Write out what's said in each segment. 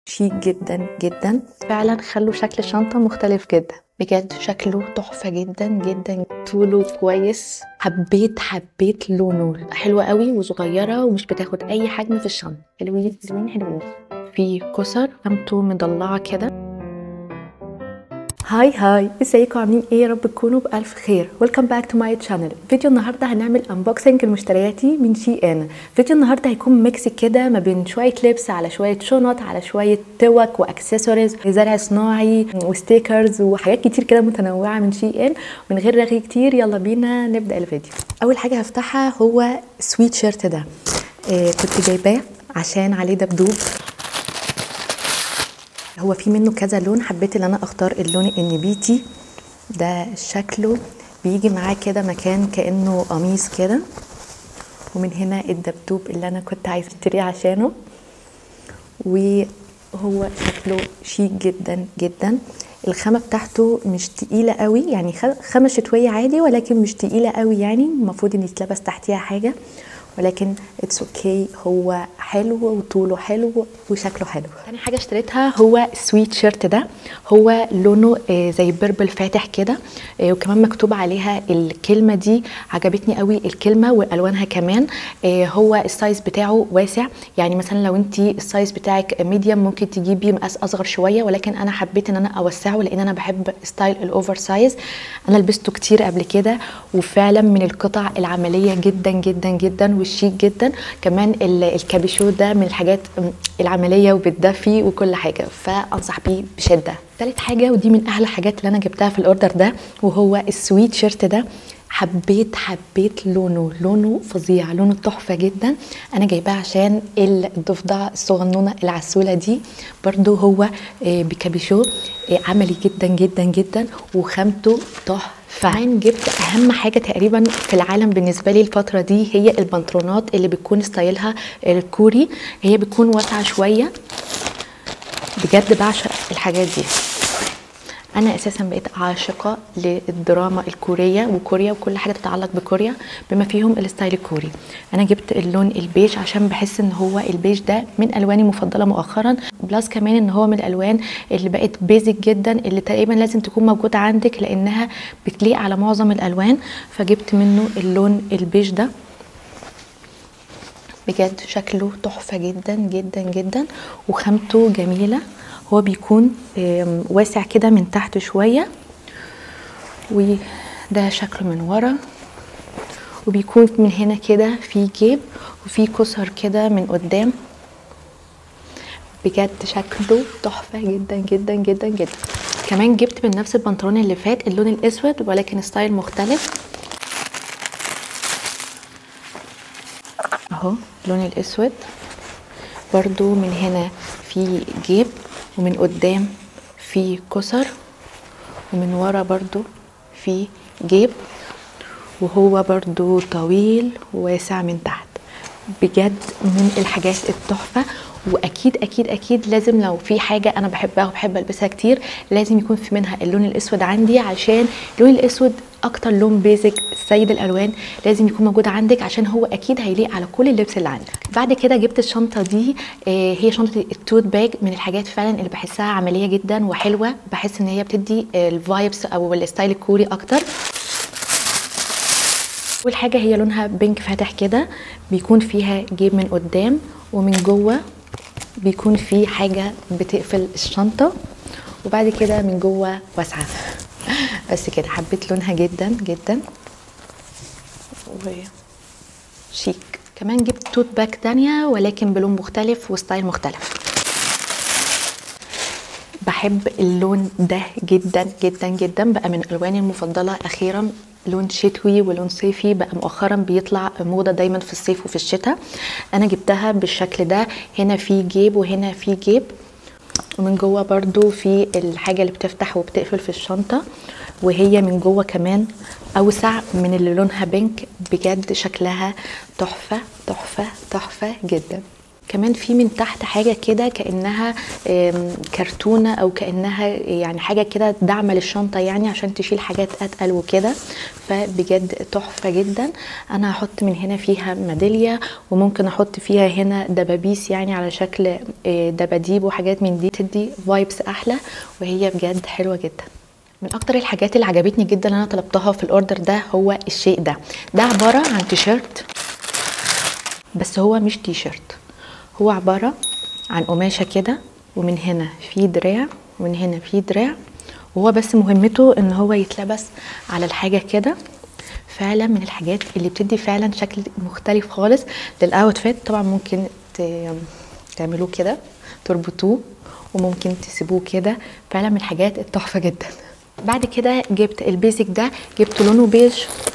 شيك جدا جدا فعلا خلوا شكل الشنطة مختلف جدا بجد شكله تحفة جدا جدا طوله كويس حبيت حبيت لونه حلوة قوي وصغيرة ومش بتاخد أي حجم في الشنطة حلوين حلوين حلوين في كسر قمته مضلعة كده هاي هاي ازيكم عاملين ايه يا رب تكونوا بالف خير ويلكم باك تو ماي تشانل فيديو النهارده هنعمل انبوكسنج لمشترياتي من شي ان فيديو النهارده هيكون ميكس كده ما بين شويه لبس على شويه شنط على شويه توك واكسسوارز زرع صناعي وستيكرز وحاجات كتير كده متنوعه من شي ان من غير رغي كتير يلا بينا نبدا الفيديو اول حاجه هفتحها هو سويت شيرت ده إيه كنت جايباه عشان عليه دبدوب هو في منه كذا لون حبيت ان انا اختار اللون النبيتي ده شكله بيجي معاه كده مكان كانه قميص كده ومن هنا الدبدوب اللي انا كنت عايزه اشتريه عشانه وهو شكله شيك جدا جدا الخامه بتاعته مش تقيله قوي يعني خامه شتويه عادي ولكن مش تقيله قوي يعني المفروض ان يتلبس تحتيها حاجه ولكن اتس اوكي okay. هو حلو وطوله حلو وشكله حلو تاني حاجه اشتريتها هو السويت شيرت ده هو لونه زي بيربل فاتح كده وكمان مكتوب عليها الكلمه دي عجبتني قوي الكلمه والوانها كمان هو السايز بتاعه واسع يعني مثلا لو انت السايز بتاعك ميديوم ممكن تجيبي مقاس اصغر شويه ولكن انا حبيت ان انا اوسعه لان انا بحب ستايل الاوفر سايز انا لبسته كتير قبل كده وفعلا من القطع العمليه جدا جدا جدا والشيك جدا كمان الكابيشو ده من الحاجات العمليه وبتدفي وكل حاجه فانصح بيه بشده تالت حاجه ودي من احلى الحاجات اللي انا جبتها في الاوردر ده وهو السويت شيرت ده حبيت حبيت لونه لونه فظيع لونه تحفة جدا انا جايباه عشان الضفدع الصغنونة العسولة دي برضو هو بكابيشو عملي جدا جدا جدا وخامته تحفة فعين جبت اهم حاجه تقريبا في العالم بالنسبه لي الفتره دي هي البنطلونات اللي بتكون ستايلها الكوري هي بتكون واسعه شويه بجد بعشق الحاجات دي انا اساسا بقيت عاشقه للدراما الكوريه وكوريا وكل حاجه تتعلق بكوريا بما فيهم الستايل الكوري انا جبت اللون البيج عشان بحس ان هو البيج ده من الواني المفضله مؤخرا بلس كمان ان هو من الالوان اللي بقت بيزك جدا اللي تقريبا لازم تكون موجوده عندك لانها بتليق على معظم الالوان فجبت منه اللون البيج ده بجد شكله تحفه جدا جدا جدا وخامته جميله هو بيكون واسع كده من تحت شوية وده شكله من ورا وبيكون من هنا كده في جيب وفي كسر كده من قدام بجد شكله تحفة جدا جدا جدا جدا كمان جبت من نفس البنطلون اللي فات اللون الاسود ولكن ستايل مختلف اهو اللون الاسود برضو من هنا في جيب ومن قدام في كسر ومن ورا برضو في جيب وهو برضو طويل وواسع من تحت بجد من الحاجات التحفة واكيد اكيد اكيد لازم لو في حاجه انا بحبها وبحب البسها كتير لازم يكون في منها اللون الاسود عندي عشان اللون الاسود اكتر لون بيزك سيد الالوان لازم يكون موجود عندك عشان هو اكيد هيليق على كل اللبس اللي عندك بعد كده جبت الشنطه دي هي شنطه التوت باج من الحاجات فعلا اللي بحسها عمليه جدا وحلوه بحس ان هي بتدي الفايبس او الستايل الكوري اكتر اول حاجه هي لونها بينك فاتح كده بيكون فيها جيب من قدام ومن جوه بيكون في حاجه بتقفل الشنطه وبعد كده من جوه واسعه بس كده حبيت لونها جدا جدا شيك كمان جبت توت باك تانية ولكن بلون مختلف وستايل مختلف بحب اللون ده جدا جدا جدا بقى من الواني المفضله اخيرا لون شتوي ولون صيفي بقى مؤخرا بيطلع موضه دايما في الصيف وفي الشتاء انا جبتها بالشكل ده هنا في جيب وهنا في جيب ومن جوه برضو في الحاجه اللي بتفتح وبتقفل في الشنطه وهي من جوه كمان اوسع من اللي لونها بينك بجد شكلها تحفه تحفه تحفه جدا كمان في من تحت حاجة كده كأنها آم، كرتونة أو كأنها يعني حاجة كده دعمة للشنطة يعني عشان تشيل حاجات أتقل وكده فبجد تحفة جدا أنا هحط من هنا فيها ميدالية وممكن أحط فيها هنا دبابيس يعني على شكل آه، دباديب وحاجات من دي تدي فايبس أحلى وهي بجد حلوة جدا من اكتر الحاجات اللي عجبتني جدا اللي انا طلبتها في الاوردر ده هو الشيء ده ده عباره عن تيشيرت بس هو مش تيشيرت هو عباره عن قماشه كده ومن هنا في دراع ومن هنا في دراع وهو بس مهمته ان هو يتلبس على الحاجه كده فعلا من الحاجات اللي بتدي فعلا شكل مختلف خالص للاوتفيت طبعا ممكن ت- تعملوه كده تربطوه وممكن تسيبوه كده فعلا من الحاجات التحفه جدا بعد كده جبت البيزك ده جبت لونه بيج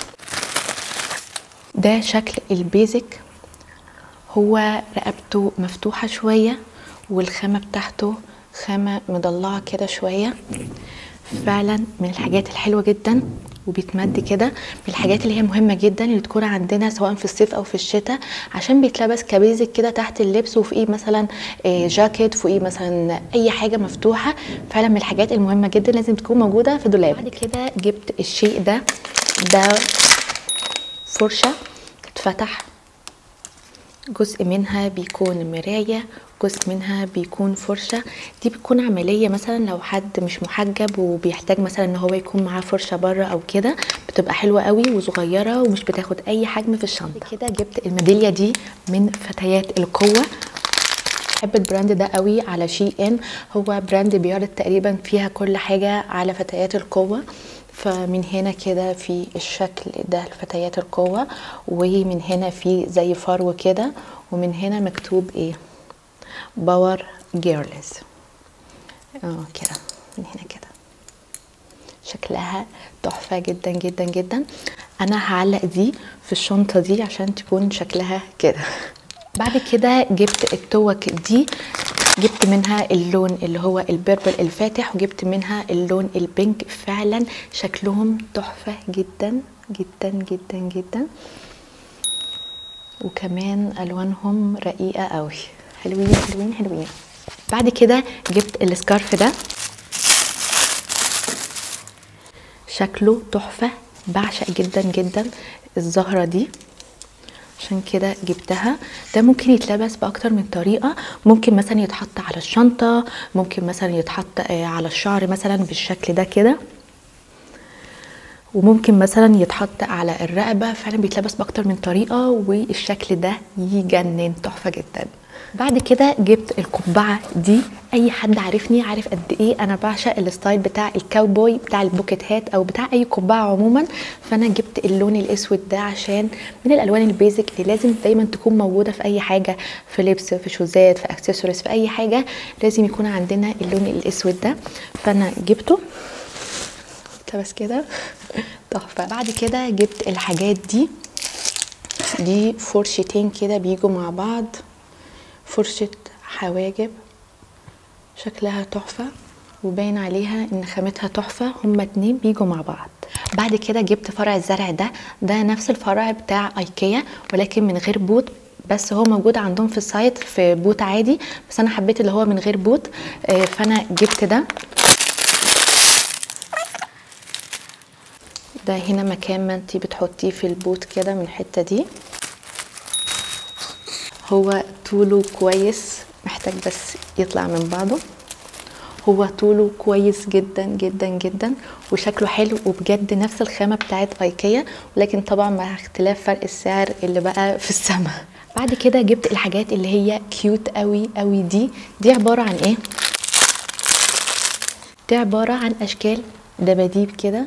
ده شكل البيزك هو رقبته مفتوحة شوية والخامة بتاعته خامة مضلعة كده شوية فعلا من الحاجات الحلوة جدا وبيتمد كده من الحاجات اللي هي مهمة جدا اللي تكون عندنا سواء في الصيف أو في الشتاء عشان بيتلبس كبيزك كده تحت اللبس وفوقيه مثلا آه، جاكيت فوقيه مثلا أي حاجة مفتوحة فعلا من الحاجات المهمة جدا لازم تكون موجودة في دولاب بعد كده جبت الشيء ده ده فرشة اتفتح جزء منها بيكون مراية جزء منها بيكون فرشة دي بتكون عملية مثلا لو حد مش محجب وبيحتاج مثلا ان هو يكون معاه فرشة بره او كده بتبقى حلوة قوي وصغيرة ومش بتاخد اي حجم في الشنطة كده جبت الميدالية دي من فتيات القوة بحب البراند ده قوي على شي ان هو براند بيعرض تقريبا فيها كل حاجة على فتيات القوة فمن هنا كده في الشكل ده لفتيات القوة ومن هنا في زي فرو كده ومن هنا مكتوب ايه باور جيرلز اه كده من هنا كده شكلها تحفة جدا جدا جدا انا هعلق دي في الشنطة دي عشان تكون شكلها كده بعد كده جبت التوك دي جبت منها اللون اللي هو البيربل الفاتح وجبت منها اللون البينك فعلا شكلهم تحفة جدا جدا جدا جدا وكمان الوانهم رقيقة قوي حلوين حلوين حلوين بعد كده جبت السكارف ده شكله تحفة بعشق جدا جدا الزهرة دي عشان كده جبتها ده ممكن يتلبس باكتر من طريقه ممكن مثلا يتحط على الشنطه ممكن مثلا يتحط آه، على الشعر مثلا بالشكل ده كده وممكن مثلا يتحط على الرقبه فعلا بيتلبس باكتر من طريقه والشكل ده يجنن تحفه جدا بعد كده جبت القبعه دي اي حد عارفني عارف قد ايه انا بعشق الستايل بتاع الكاوبوي بتاع البوكيت هات او بتاع اي قبعه عموما فانا جبت اللون الاسود ده عشان من الالوان البيزك اللي لازم دايما تكون موجوده في اي حاجه في لبس في شوزات في اكسسوارز في اي حاجه لازم يكون عندنا اللون الاسود ده فانا جبته بس كده تحفه بعد كده جبت الحاجات دي دي فرشتين كده بيجوا مع بعض فرشة حواجب شكلها تحفة وباين عليها ان خامتها تحفة هما اتنين بيجوا مع بعض بعد كده جبت فرع الزرع ده ده نفس الفرع بتاع ايكيا ولكن من غير بوت بس هو موجود عندهم في السايت في بوت عادي بس انا حبيت اللي هو من غير بوت آه، فانا جبت ده ده هنا مكان ما انتي بتحطيه في البوت كده من الحتة دي هو طوله كويس محتاج بس يطلع من بعضه هو طوله كويس جدا جدا جدا وشكله حلو وبجد نفس الخامة بتاعت ايكيا ولكن طبعا مع اختلاف فرق السعر اللي بقى في السماء بعد كده جبت الحاجات اللي هي كيوت قوي قوي دي دي عبارة عن ايه دي عبارة عن اشكال دباديب كده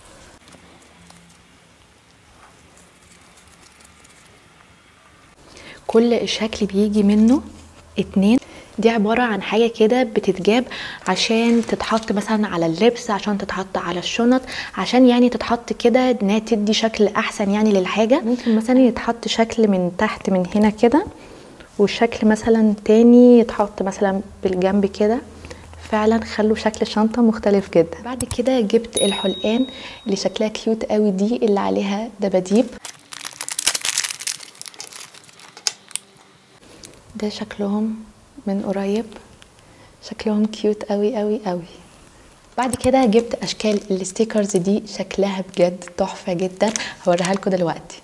كل شكل بيجي منه اتنين دي عبارة عن حاجة كده بتتجاب عشان تتحط مثلا على اللبس عشان تتحط على الشنط عشان يعني تتحط كده انها تدي شكل احسن يعني للحاجة ممكن مثلا يتحط شكل من تحت من هنا كده وشكل مثلا تاني يتحط مثلا بالجنب كده فعلا خلوا شكل الشنطة مختلف جدا بعد كده جبت الحلقان اللي شكلها كيوت قوي دي اللي عليها دباديب ده شكلهم من قريب شكلهم كيوت قوي قوي قوي بعد كده جبت اشكال الستيكرز دي شكلها بجد تحفه جدا هوريها لكم دلوقتي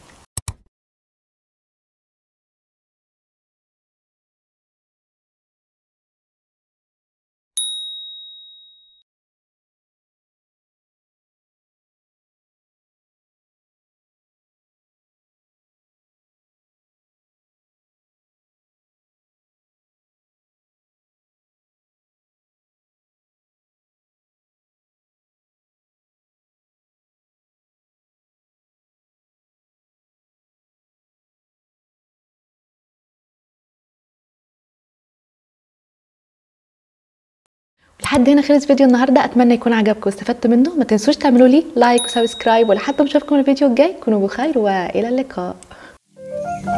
لحد هنا خلص فيديو النهارده اتمنى يكون عجبكم واستفدتوا منه ما تنسوش تعملوا لي لايك وسبسكرايب ولحد ما اشوفكم الفيديو الجاي كونوا بخير والى اللقاء